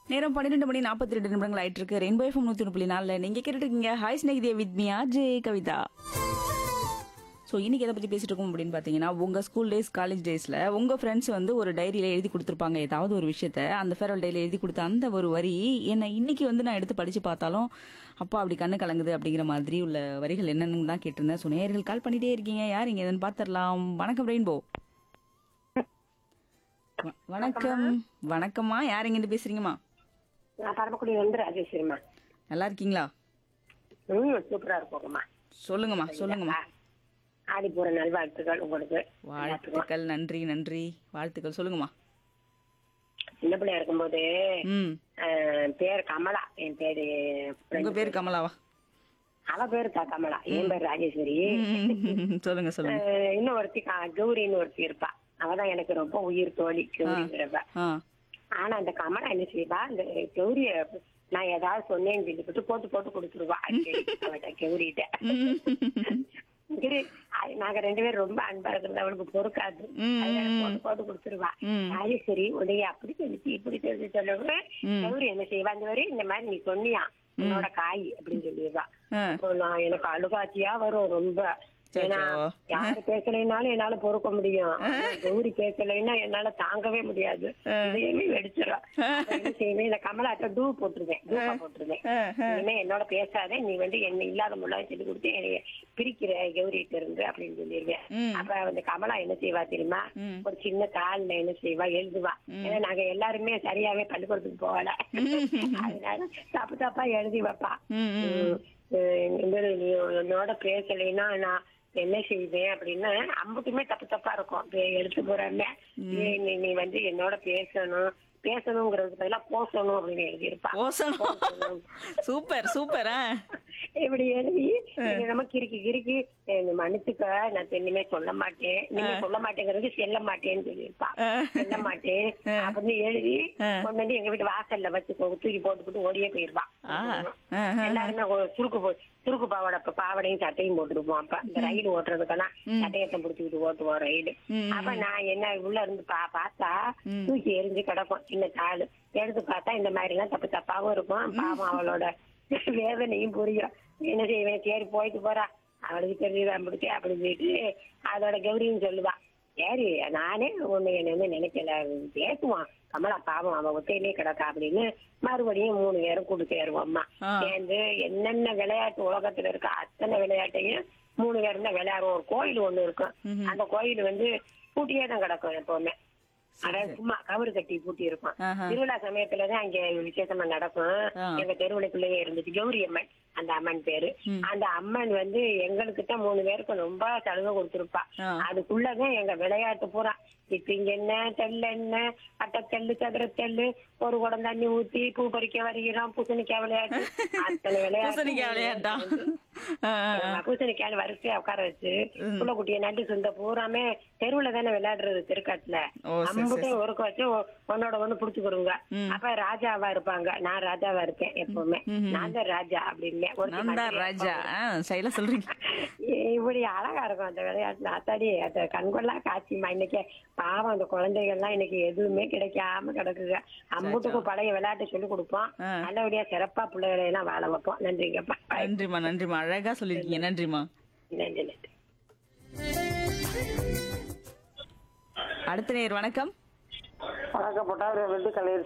நேரம் பன்னிரெண்டு மணி நாற்பத்தி ரெண்டு நிமிடங்கள் ஆயிட்டு இருக்கு ரெயின்போ எஃப்எம் நூத்தி ஒன்று புள்ளி நாலுல நீங்க கேட்டுட்டு இருக்கீங்க hi Snehithe with me J Kavitha so இன்னைக்கு எதை பத்தி பேசிட்டு இருக்கோம் அப்படின்னு பாத்தீங்கன்னா உங்க ஸ்கூல் டேஸ் காலேஜ் டேஸ்ல உங்க ஃப்ரெண்ட்ஸ் வந்து ஒரு டைரியில எழுதி கொடுத்துருப்பாங்க ஏதாவது ஒரு விஷயத்த அந்த ஃபேரல் டைரியில எழுதி கொடுத்த அந்த ஒரு வரி என்ன இன்னைக்கு வந்து நான் எடுத்து படிச்சு பார்த்தாலும் அப்பா அப்படி கண்ணு கலங்குது அப்படிங்கிற மாதிரி உள்ள வரிகள் என்னன்னு தான் கேட்டிருந்தேன் ஸோ நேயர்கள் கால் பண்ணிட்டே இருக்கீங்க யார் இங்க எதுன்னு பாத்திரலாம் வணக்கம் ரெயின்போ வ- வணக்கம் வணக்கம்மா யார் இங்க இருந்து பேசுறீங்கம்மா நான் பரமக்குடி வந்து ராஜேஸ்வரிமா நல்லா இருக்கீங்களா ம் சூப்பரா இருக்குங்கம்மா சொல்லுங்கம்மா சொல்லுங்கம்மா ஆடி போற நல்வாழ்த்துக்கள் உங்களுக்கு வாழ்த்துக்கள் நன்றி நன்றி வாழ்த்துக்கள் சொல்லுங்கம்மா சின்ன பிள்ளையா இருக்கும்போது ம் அஹ், பேர் கமலா என் பேரு உங்க பேரு கமலாவா அவ பேரு தான் கமலா என் பேர் ராஜேஸ்வரி ம், சொல்லுங்க சொல்லுங்க அஹ், இன்னும் ஒருத்தி க- கௌரின்னு ஒருத்தி இருப்பா அவதான் எனக்கு ரொம்ப உயிர் தோழி கௌரிங்கிறவ ஆ ஆனா அந்த கமலா என்ன செய்வா இந்த கௌரிய நான் ஏதாவது சொன்னேன்னு சொல்லிவிட்டு போட்டு போட்டு கொடுத்துருவா அடிக்கடி அவட்ட கௌரிட்ட சரி, அது நாங்க ரெண்டு பேரும் ரொம்ப அன்பா இருக்கிறது அவளுக்கு பொறுக்காது ம், அதனால போட்டு போட்டு கொடுத்துருவா ம். ராஜேஸ்வரி உடைய அப்படி சொல்லிச்சு இப்படி சொல்லி சொல்லவும் கௌரி என்ன செய்வா அந்த மாதிரி இந்த மாதிரி நீ சொன்னியா உன்னோட காய் அப்படின்னு சொல்லிடுவா ஆ. அப்போ நான் எனக்கு அழுகாட்சியா வரும் ரொம்ப ஏன்னா அச்சோ. யாரு பேசலைனாலும் என்னால பொறுக்க முடியும் ஆனா கௌரி பேசலைன்னா என்னால தாங்கவே முடியாது இதையுமே வெடிச்சிடும் அப்ப என்ன செய்வேன் இந்த கமலாட்ட டூ போட்டுருவேன் டூப்பா போட்டுருவேன் ஆ, ஆ. இனிமே என்னோட பேசாத நீ வந்து என்ன இல்லாத முள்ளாக சொல்லி கொடுத்து என்னைய பிரிக்கிற கௌரிட்ட இருந்து அப்படின்னு சொல்லிடுவேன் ம். அப்ப அந்த கமலா என்ன செய்வா தெரியுமா ம். ஒரு சின்ன தாள்ல என்ன செய்வா எழுதுவா ஏன்னா நாங்க எல்லாருமே சரியாவே பள்ளிக்கூடத்துக்கு போகல அதனால தப்பு தப்பா எழுதி வைப்பா ம், ம், ம். உம் இந்த மாதிரி நீ என்னோட பேசலைன்னா நான் என்ன செய்வேன் அப்படின்னா அம்புக்குமே தப்பு தப்பா இருக்கும் இப்ப எடுத்து போறாம நீ நீ வந்து என்னோட பேசணும் பேசணுங்கிறதுக்கு பதிலா போசணும் அப்படின்னு எழுதியிருப்பா ஓசனம் சூப்பர் சூப்பர் ஆ இப்படி எழுதி நீங்க நம்ம கிறுக்கி கிறுக்கி என்னை மன்னிச்சுக்க நான் இனிமே சொல்ல மாட்டேன் இனிமே சொல்ல மாட்டேங்கிறது செல்ல மாட்டேன்னு சொல்லியிருப்பா செல்ல மாட்டேன் அப்படின்னு எழுதி கொண்டு வந்து எங்க வீட்டு வாசல்ல வச்சு கொ- தூக்கி போட்டுக்கிட்டு ஓடியே போயிருவா ஆ ஆ, ஆ. எல்லாருமே ஒரு சுருக்கு போ- சுருக்கு பாவாடை அப்ப பாவாடையும் சட்டையும் போட்டுருப்போம் அப்ப இந்த ரயில் ஓட்டுறதுக்கெல்லாம் சட்டையத்தை பிடிச்சிக்கிட்டு ஓட்டுவோம் ரயில் அப்ப நான் என்ன உள்ள இருந்து பா பார்த்தா தூக்கி எரிஞ்சு கிடக்கும் சின்ன தாள் எடுத்து பார்த்தா இந்த மாதிரி எல்லாம் தப்பு தப்பாவும் இருக்கும் பாவம் அவளோட வேதனையும் புரியும் என்ன செய்வேன் சரி போயிட்டு போறா அவளுக்கு தெரியுதான் பிடிச்சி அப்படி சொல்லிட்டு அதோட கௌரியும் சொல்லுவா சரி நானே ஒண்ணு என்ன வந்து நினைக்கல பேசுவான் கமலா பாவம் அவன் ஒத்தையிலே கிடக்கா அப்படின்னு மறுபடியும் மூணு பேரும் கூட்டு சேருவோம் அம்மா ஆ. சேர்ந்து என்னென்ன விளையாட்டு உலகத்துல இருக்க அத்தனை விளையாட்டையும் மூணு பேரும் தான் விளையாடுவோம் ஒரு கோயில் ஒண்ணு இருக்கும் அந்த கோயில் வந்து பூட்டியே தான் கிடக்கும் எப்பவுமே அதாவது சும்மா கவரு கட்டி பூட்டி இருக்கும் ஆஹா. திருவிழா சமயத்துலதான் அங்க விசேஷமா நடக்கும் ஆ. எங்க தெருவுலைக்குள்ளேயே இருந்துச்சு கௌரி அம்மன் அந்த அம்மன் பேரு அந்த அம்மன் வந்து எங்களுக்கு தான் மூணு பேருக்கு ரொம்ப சலுகை கொடுத்திருப்பா ஆ. அதுக்குள்ளதான் எங்க விளையாட்டு பூரா சிப்பிங்க என்ன தெல்ல என்ன அட்டத்தெல்லு சதுரத்தெல்லு ஒரு குடம் தண்ணி ஊத்தி பூ பறிக்க வருகிறோம் பூசணிக்காய் விளையாட்டு அத்தனை பூசணிக்காய் விளையாட்டா ஆ, ஆ, ஆ. பூசணிக்காய் வரிசையா உட்கார வச்சு புள்ள குட்டிய நட்டு சுந்த பூராமே தெருவுல தானே விளையாடுறது தெருக்காட்டுல ஓ, சரி, அம்புட்டையும் ஒருக்க வச்சு ஒ- ஒன்னோட ஒண்ணு புடிச்சுக்கிடுங்க அப்ப ராஜாவா இருப்பாங்க நான் ராஜாவா இருப்பேன் எப்பவுமே நான் தான் ராஜா அப்படின்னு ஒருத்தி நான் தான் மாதிரி ராஜா ஆ சைலா சொல்றீங்க இப்படி அழகா இருக்கும் அந்த விளையாட்டுல அத்தாடி அந்த கண்கொள்ளா காட்சிமா இன்னைக்கு பாவம் அந்த குழந்தைகள்லாம் இன்னைக்கு எதுவுமே கிடைக்காம கிடக்குங்க அம்புட்டுக்கும் பழைய விளையாட்டு சொல்லி கொடுப்போம் ஆ. நல்லபடியா சிறப்பா பிள்ளைகளை எல்லாம் வாழ வைப்போம் நன்றிங்கப்பா நன்றிம்மா நன்றிம்மா அழகா சொல்லிருக்கீங்க நன்றிம்மா நன்றி நன்றி அடுத்த நேர் வணக்கம் வணக்கம் பொட்டாசியம் வெட்டு கலையரசி